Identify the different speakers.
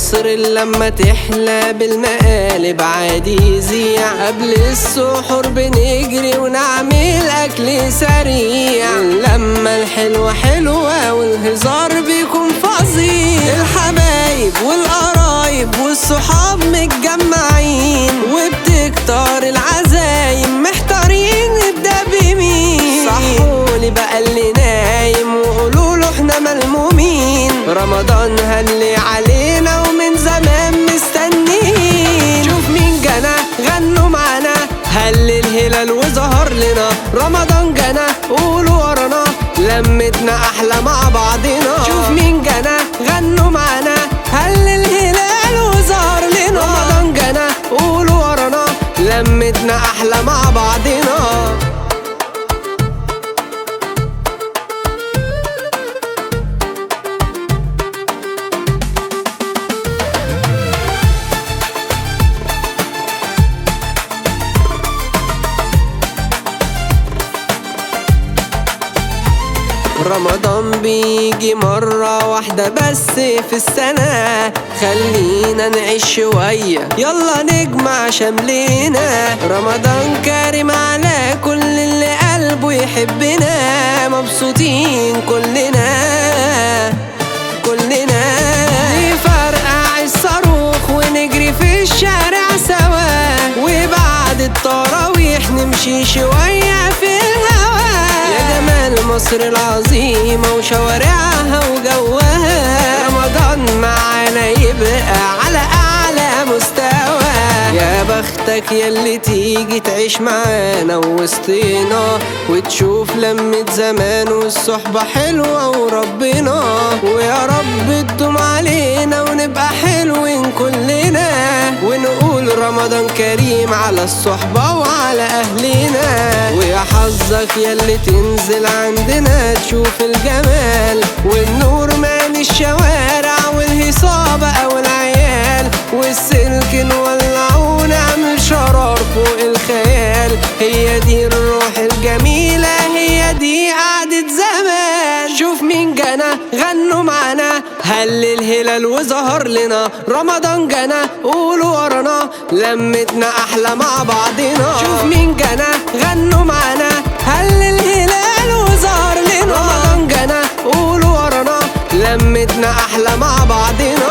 Speaker 1: مصر لما تحلى بالمقالب عادي يذيع قبل السحور بنجري ونعمل أكل سريع لما الحلوة حلوة والهزار بيكون فظيع الحبايب والقرايب والصحاب متجمعين وبتكتر العزايم محتارين نبدأ بمين صحولي بقى اللي نايم وقولوا له احنا ملمومين رمضان هلي علينا ومن زمان مستنيين شوف مين جانا غنوا معانا هل الهلال وظهر لنا رمضان جانا قولوا ورانا لمتنا احلى مع بعضنا شوف مين جانا غنوا معانا هل الهلال وظهر لنا رمضان جانا قولوا ورانا لمتنا احلى مع بعضنا رمضان بيجي مرة واحدة بس في السنة خلينا نعيش شوية يلا نجمع شملنا رمضان كريم على كل اللي قلبه يحبنا مبسوطين كلنا كلنا نفرقع الصاروخ ونجري في الشارع سوا وبعد التراويح نمشي شوية في الهوا يا جمال مصر العظيمة وشوارعها وجوها رمضان معانا يبقى على أعلى مستوى يا بختك يلي تيجي تعيش معانا وسطينا وتشوف لمة زمان والصحبة حلوة وربنا ويا رب تدوم علينا ونبقى حلوين كلنا ونقول رمضان كريم على الصحبة وعلى أهلنا ويا حظك يلي تنزل عندنا تشوف الجمال والنور مان الشوارع والهيصة بقى والعيال والسلك نولعه ونعمل شرار فوق الخيال هي دي الروح الجميلة هي دي قعدة زمان شوف مين جانا غنوا معانا هل الهلال وظهر لنا رمضان جانا قولوا ورانا لمتنا أحلى مع بعضنا شوف مين جانا غنوا معانا هل الهلال وظهر لنا رمضان جانا قولوا ورانا لمتنا أحلى مع بعضنا